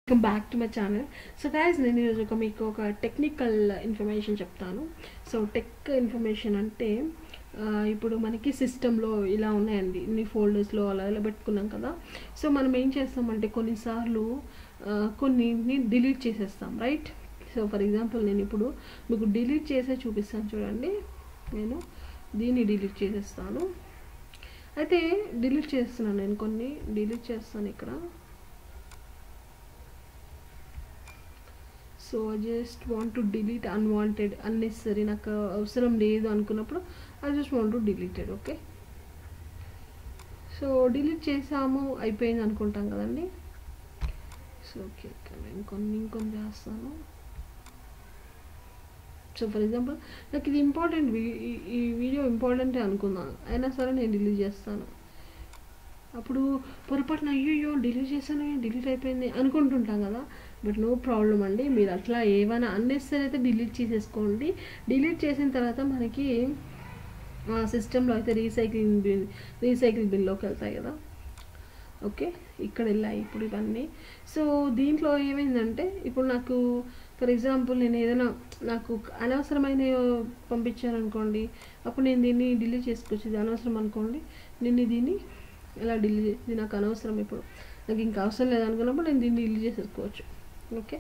welcome back to my channel so guys నేను ఈరోజు ఒక మీకు ఒక టెక్నికల్ ఇన్ఫర్మేషన్ చెప్తాను సో టెక్ ఇన్ఫర్మేషన్ అంటే ఆ, ఇప్పుడు మనకి సిస్టంలో ఇలా ఉన్నాయండి ఇన్ని ఫోల్డర్స్లో అలా ఇలా పెట్టుకున్నాం కదా సో మనం ఏం చేస్తామంటే కొన్నిసార్లు ఆ, కొన్నింటిని డిలీట్ చేసేస్తాం రైట్ సో ఫర్ ఎగ్జాంపుల్ నేను ఇప్పుడు మీకు డిలీట్ చేసే చూపిస్తాను చూడండి నేను దీన్ని డిలీట్ చేసేస్తాను అయితే డిలీట్ చేస్తున్నాను నేను కొన్ని డిలీట్ చేస్తాను ఇక్కడ so just want to delete unwanted unnecessary నాకు అవసరం లేదు అనుకున్నప్పుడు I just want to deleted okay so delete చేసాము అయిపోయింది అనుకుంటాం కదండి సో ఓకే ఓకే నేను కొన్ని ఇంకొన్ని చేస్తాను సో ఫర్ ఎగ్జాంపుల్ నాకు ఇది ఇంపార్టెంట్ ఈ వీడియో ఇంపార్టెంటే అనుకున్నాను అయినా సరే నేను డిలీట్ చేస్తాను అప్పుడు పొరపాటున అయ్యో డిలీట్ చేశాను డిలీట్ అయిపోయింది అనుకుంటుంటాం కదా బట్ నో ప్రాబ్లం అండి మీరు అట్లా ఏమైనా అన్నెసరీ అయితే డిలీట్ చేసేసుకోండి డిలీట్ చేసిన తర్వాత మనకి సిస్టంలో అయితే రీసైక్లింగ్ బిల్ రీసైక్లింగ్ బిల్లోకి వెళ్తాయి కదా ఓకే ఇక్కడ వెళ్ళాయి ఇప్పుడు ఇవన్నీ సో దీంట్లో ఏమైందంటే ఇప్పుడు నాకు ఫర్ ఎగ్జాంపుల్ నేను ఏదైనా నాకు అనవసరమైన పంపించాను అనుకోండి అప్పుడు నేను దీన్ని డిలీట్ చేసుకోవచ్చు ఇది అనవసరం అనుకోండి నేను దీన్ని ఇలా డిలీట్ ఇది నాకు అనవసరం ఇప్పుడు నాకు ఇంకా అవసరం లేదు అనుకున్నప్పుడు నేను దీన్ని డిలీట్ చేసేసుకోవచ్చు ఓకే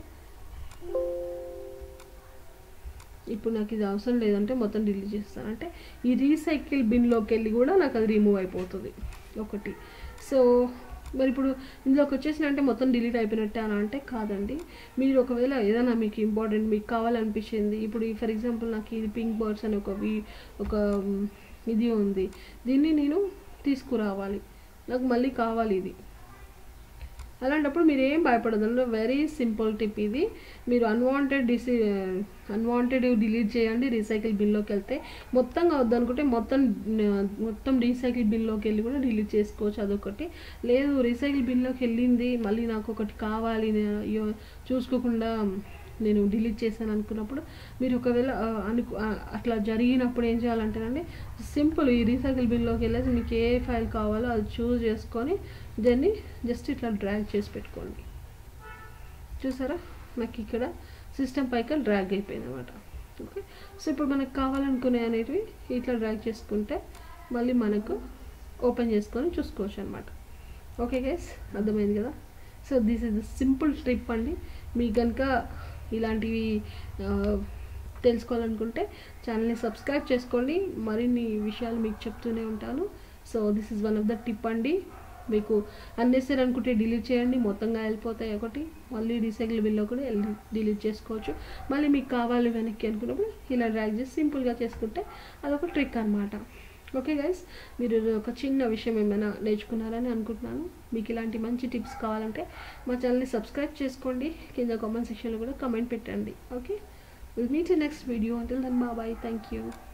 ఇప్పుడు నాకు ఇది అవసరం లేదంటే మొత్తం డిలీట్ చేస్తాను అంటే ఈ రీసైకిల్ బిన్లోకి వెళ్ళి కూడా నాకు అది రిమూవ్ అయిపోతుంది ఒకటి సో మరి ఇప్పుడు ఇందులోకి వచ్చేసిన అంటే మొత్తం డిలీట్ అయిపోయినట్టే అని అంటే కాదండి మీరు ఒకవేళ ఏదైనా మీకు ఇంపార్టెంట్ మీకు కావాలనిపించింది ఇప్పుడు ఫర్ ఎగ్జాంపుల్ నాకు ఇది పింక్ బర్డ్స్ అని ఒక వి ఒక మ్, ఇది ఉంది దీన్ని నేను తీసుకురావాలి నాకు మళ్ళీ కావాలి ఇది అలాంటప్పుడు మీరు ఏం భయపడదు వెరీ సింపుల్ టిప్ ఇది మీరు అన్వాంటెడ్ డిసి అన్వాంటెడ్ డిలీట్ చేయండి రీసైకిల్ బిన్లోకి వెళ్తే మొత్తంగా వద్దనుకుంటే మొత్తం ఆ, మొత్తం రీసైకిల్ బిన్లోకి వెళ్ళి కూడా డిలీట్ చేసుకోవచ్చు అదొకటి లేదు రీసైకిల్ బిన్లోకి వెళ్ళింది మళ్ళీ నాకు ఒకటి కావాలి నే- అయ్యో చూసుకోకుండా నేను డిలీట్ చేశాను అనుకున్నప్పుడు మీరు ఒకవేళ ఆ, అనుకు ఆ, అట్లా జరిగినప్పుడు ఏం చేయాలంటేనండి సింపుల్ ఈ రీసైకిల్ బిన్లోకి వెళ్ళేసి మీకు ఏ ఫైల్ కావాలో అది చూస్ చేసుకొని దాన్ని జస్ట్ ఇట్లా డ్రాగ్ చేసి పెట్టుకోండి చూసారా నాకు ఇక్కడ సిస్టమ్ పైకి డ్రాగ్ అయిపోయింది అనమాట ఓకే సో ఇప్పుడు మనకు కావాలనుకునే అనేటివి ఇట్లా డ్రాగ్ చేసుకుంటే మళ్ళీ మనకు ఓపెన్ చేసుకొని చూసుకోవచ్చు అనమాట ఓకే గైస్ అర్థమైంది కదా so this is the simple trip అండి మీకు కనుక ఇలాంటివి ఆ, తెలుసుకోవాలనుకుంటే ఛానల్ని సబ్స్క్రైబ్ చేసుకోండి మరిన్ని విషయాలు మీకు చెప్తూనే ఉంటాను so this is one of the tip అండి మీకు అన్నెసరీ అనుకుంటే డిలీట్ చేయండి మొత్తంగా వెళ్ళిపోతాయి ఒకటి మళ్ళీ రీసైకిల్ బిల్లో కూడా వెళ్ళి డిలీట్ చేసుకోవచ్చు మళ్ళీ మీకు కావాలి వెనక్కి అనుకున్నప్పుడు ఇలా డ్రాగ్ చేసి సింపుల్గా చేసుకుంటే అదొక ట్రిక్ అనమాట ఓకే గైస్ మీరు ఒక చిన్న విషయం ఏమైనా నేర్చుకున్నారని అనుకుంటున్నాను మీకు ఇలాంటి మంచి టిప్స్ కావాలంటే మా ఛానల్ని సబ్స్క్రైబ్ చేసుకోండి కింద కామెంట్ సెక్షన్లో కూడా కమెంట్ పెట్టండి okay will meet next video until then bye bye thank you